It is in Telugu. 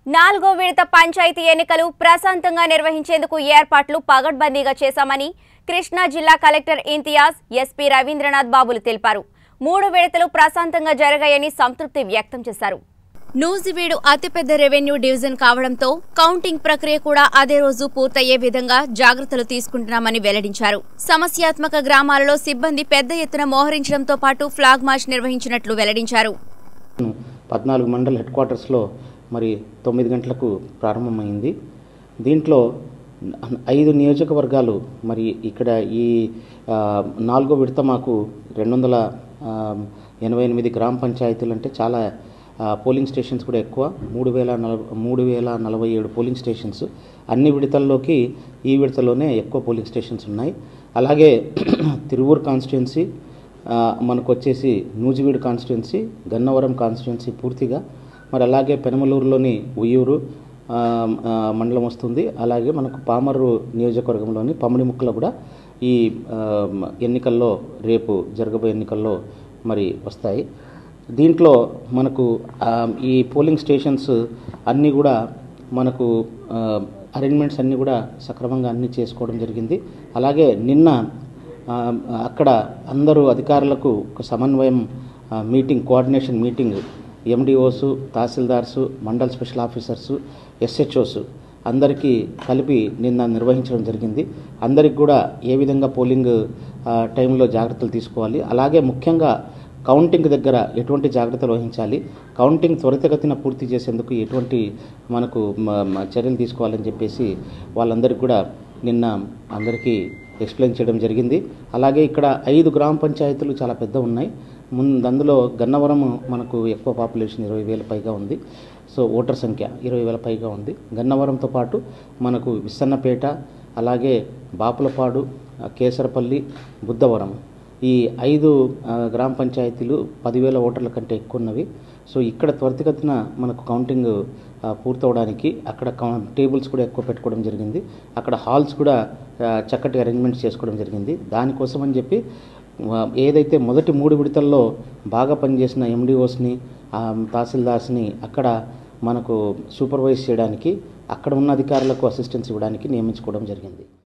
నాలుగో విడత పంచాయతీ ఎన్నికలు ప్రశాంతంగా నిర్వహించేందుకు ఏర్పాట్లు పగడ్బందీగా చేశామని కృష్ణా జిల్లా కలెక్టర్ ఇంతియాజ్ ఎస్పీ రవీంద్రనాథ్ బాబులు తెలిపారు మూడు విడతలు ప్రశాంతంగా జరిగాయని సంతృప్తి వ్యక్తం చేశారు నూజివీడు అతిపెద్ద రెవెన్యూ డివిజన్ కావడంతో కౌంటింగ్ ప్రక్రియ కూడా అదే రోజు పూర్తయ్యే విధంగా జాగ్రత్తలు తీసుకుంటున్నామని వెల్లడించారు సమస్యాత్మక గ్రామాలలో సిబ్బంది పెద్ద ఎత్తున మోహరించడంతో పాటు ఫ్లాగ్ మార్చ్ నిర్వహించినట్లు వెల్లడించారు పద్నాలుగు మండల్ హెడ్ క్వార్టర్స్లో మరి తొమ్మిది గంటలకు ప్రారంభమైంది దీంట్లో ఐదు నియోజకవర్గాలు మరి ఇక్కడ ఈ ఆ, నాలుగో విడత మాకు రెండు వందల ఆ, ఎనభై ఎనిమిది గ్రామ పంచాయతీలు అంటే చాలా ఆ, పోలింగ్ స్టేషన్స్ కూడా ఎక్కువ మూడు వేల నలభై మూడు వేల నలభై ఏడు పోలింగ్ స్టేషన్స్ అన్ని విడతల్లోకి ఈ విడతలోనే ఎక్కువ పోలింగ్ స్టేషన్స్ ఉన్నాయి అలాగే తిరువూరు కాన్స్టిట్యున్సీ ఆ, మనకు వచ్చేసి నూజివీడు కాన్స్టిట్యున్సీ గన్నవరం కాన్స్టిట్యున్సీ పూర్తిగా మరి అలాగే పెనమలూరులోని ఉయ్యూరు ఆ, ఆ, మండలం వస్తుంది అలాగే మనకు పామర్రు నియోజకవర్గంలోని పమ్మడిముక్కలో కూడా ఈ ఆ, ఎన్నికల్లో రేపు జరగబోయే ఎన్నికల్లో మరి వస్తాయి దీంట్లో మనకు ఆ, ఈ పోలింగ్ స్టేషన్స్ అన్నీ కూడా మనకు అరేంజ్మెంట్స్ అన్నీ కూడా సక్రమంగా అన్నీ చేసుకోవడం జరిగింది అలాగే నిన్న ఆ, అక్కడ అందరూ అధికారులకు ఒక సమన్వయం ఆ, meeting coordination meeting MDOs tahsildars mandal special officers SHOs అందరికీ కలిపి నిన్న నిర్వహించడం జరిగింది అందరికి కూడా ఏ విధంగా పోలింగ్ ఆ, టైంలో జాగ్రత్తలు తీసుకోవాలి అలాగే ముఖ్యంగా కౌంటింగ్ దగ్గర ఎటువంటి జాగ్రత్తలు వహించాలి కౌంటింగ్ త్వరితగతిన పూర్తి చేసేందుకు ఎటువంటి మనకు మ- మ- చర్యలు తీసుకోవాలని చెప్పేసి వాళ్ళందరికీ కూడా నిన్న అందరికీ ఎక్స్ప్లెయిన్ చేయడం జరిగింది అలాగే ఇక్కడ ఐదు గ్రామ పంచాయతీలు చాలా పెద్ద ఉన్నాయి ముందు అందులో గన్నవరం మనకు ఎక్కువ పాపులేషన్ ఇరవై వేల పైగా ఉంది సో ఓటర్ సంఖ్య ఇరవై వేల పైగా ఉంది గన్నవరంతో పాటు మనకు విస్సన్నపేట అలాగే బాపులపాడు ఆ, కేసరపల్లి బుద్ధవరం ఈ ఐదు ఆ, గ్రామ పంచాయతీలు పదివేల ఓటర్ల కంటే ఎక్కువ ఉన్నవి సో ఇక్కడ త్వరితగతిన మనకు కౌంటింగ్ ఆ, పూర్తవడానికి అక్కడ కౌ- టేబుల్స్ కూడా ఎక్కువ పెట్టుకోవడం జరిగింది అక్కడ హాల్స్ కూడా ఆ, చక్కటి అరేంజ్మెంట్స్ చేసుకోవడం జరిగింది దానికోసం అని చెప్పి ఆ, ఏదైతే మొదటి మూడు విడతల్లో బాగా పనిచేసిన ఎండిఓస్ని తహసీల్దార్స్ని అక్కడ మనకు సూపర్వైజ్ చేయడానికి అక్కడ ఉన్న అధికారులకు అసిస్టెన్స్ ఇవ్వడానికి నియమించుకోవడం జరిగింది